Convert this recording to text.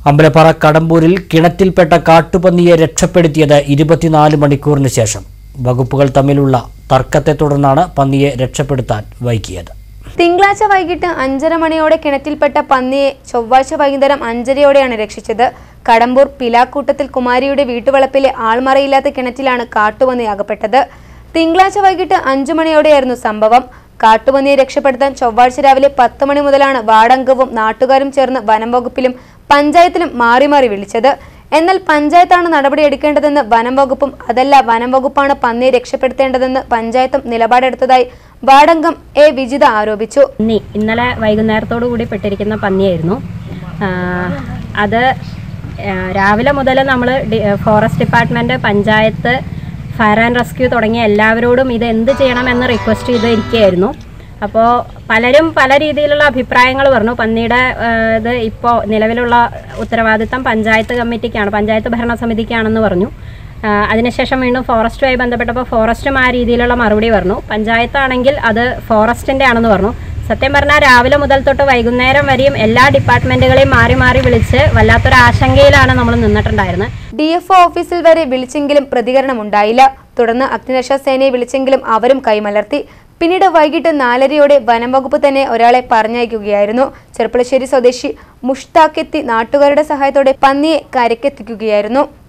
അമ്പലപ്പാറ കടമ്പൂരിൽ കിണറ്റിൽപ്പെട്ട കാട്ടുപന്നിയെ രക്ഷപ്പെടുത്തിയത് ഇരുപത്തിനാല് മണിക്കൂറിന് ശേഷം വകുപ്പുകൾ തമ്മിലുള്ള തർക്കത്തെ തുടർന്നാണ് പന്നിയെ രക്ഷപ്പെടുത്താൻ വൈകിയത് തിങ്കളാഴ്ച വൈകിട്ട് അഞ്ചര മണിയോടെ കിണറ്റിൽപ്പെട്ട പന്നിയെ ചൊവ്വാഴ്ച വൈകുന്നേരം അഞ്ചരയോടെയാണ് രക്ഷിച്ചത് കടമ്പൂർ പിലാക്കൂട്ടത്തിൽ കുമാരിയുടെ വീട്ടുവളപ്പിലെ ആൾമറയില്ലാത്ത കിണറ്റിലാണ് കാട്ടുപന്നി അകപ്പെട്ടത് തിങ്കളാഴ്ച വൈകിട്ട് അഞ്ചു മണിയോടെയായിരുന്നു സംഭവം കാട്ടുപന്നിയെ രക്ഷപ്പെടുത്താൻ ചൊവ്വാഴ്ച രാവിലെ പത്ത് മണി മുതലാണ് വാടങ്കവും നാട്ടുകാരും ചേർന്ന് വനം വകുപ്പിലും പഞ്ചായത്തിലും മാറി മാറി വിളിച്ചത് എന്നാൽ പഞ്ചായത്താണ് നടപടിയെടുക്കേണ്ടതെന്ന് വനം വകുപ്പും അതല്ല വനം വകുപ്പാണ് പന്നിയെ രക്ഷപ്പെടുത്തേണ്ടതെന്ന് പഞ്ചായത്തും നിലപാടെടുത്തതായി വാടങ്കം എ വിജിത ആരോപിച്ചു പന്നി ഇന്നലെ വൈകുന്നേരത്തോടു കൂടി പെട്ടിരിക്കുന്ന പന്നിയായിരുന്നു ആ, അത് ആ, രാവിലെ മുതൽ നമ്മൾ forest department panchayat fire and rescue തുടങ്ങിയ എല്ലാവരോടും ഇത് എന്ത് ചെയ്യണമെന്ന് റിക്വസ്റ്റ് ചെയ്തിരിക്കുകയായിരുന്നു അപ്പോൾ പലരും പല രീതിയിലുള്ള അഭിപ്രായങ്ങൾ പറഞ്ഞു പന്നിയുടെ ആ, ഇത് ഇപ്പോൾ നിലവിലുള്ള ഉത്തരവാദിത്തം പഞ്ചായത്ത് കമ്മിറ്റിക്കാണ് പഞ്ചായത്ത് ഭരണസമിതിക്കാണെന്ന് പറഞ്ഞു ആ, അതിനുശേഷം വീണ്ടും ഫോറസ്റ്റുമായി ബന്ധപ്പെട്ടപ്പോൾ ഫോറസ്റ്റും ആ രീതിയിലുള്ള മറുപടി പറഞ്ഞു പഞ്ചായത്താണെങ്കിൽ അത് ഫോറസ്റ്റിൻ്റെ ആണെന്ന് പറഞ്ഞു സത്യം പറഞ്ഞാൽ രാവിലെ മുതൽ തൊട്ട് വൈകുന്നേരം വരെയും എല്ലാ ഡിപ്പാർട്ട്മെൻറ്റുകളെയും മാറി മാറി വിളിച്ച് വല്ലാത്തൊരു ആശങ്കയിലാണ് നമ്മൾ നിന്നിട്ടുണ്ടായിരുന്നത് ഡി എഫ് ഓഫീസിൽ വരെ വിളിച്ചെങ്കിലും പ്രതികരണം ഉണ്ടായില്ല തുടർന്ന് അഗ്നിരക്ഷാ സേനയെ വിളിച്ചെങ്കിലും അവരും കൈമലർത്തി പിന്നീട് വൈകിട്ട് നാലരയോടെ വനം വകുപ്പ് തന്നെ ഒരാളെ പറഞ്ഞയക്കുകയായിരുന്നു ചെറുപ്പളശ്ശേരി സ്വദേശി മുഷ്താഖെത്തി നാട്ടുകാരുടെ സഹായത്തോടെ പന്നിയെ കരക്കെത്തിക്കുകയായിരുന്നു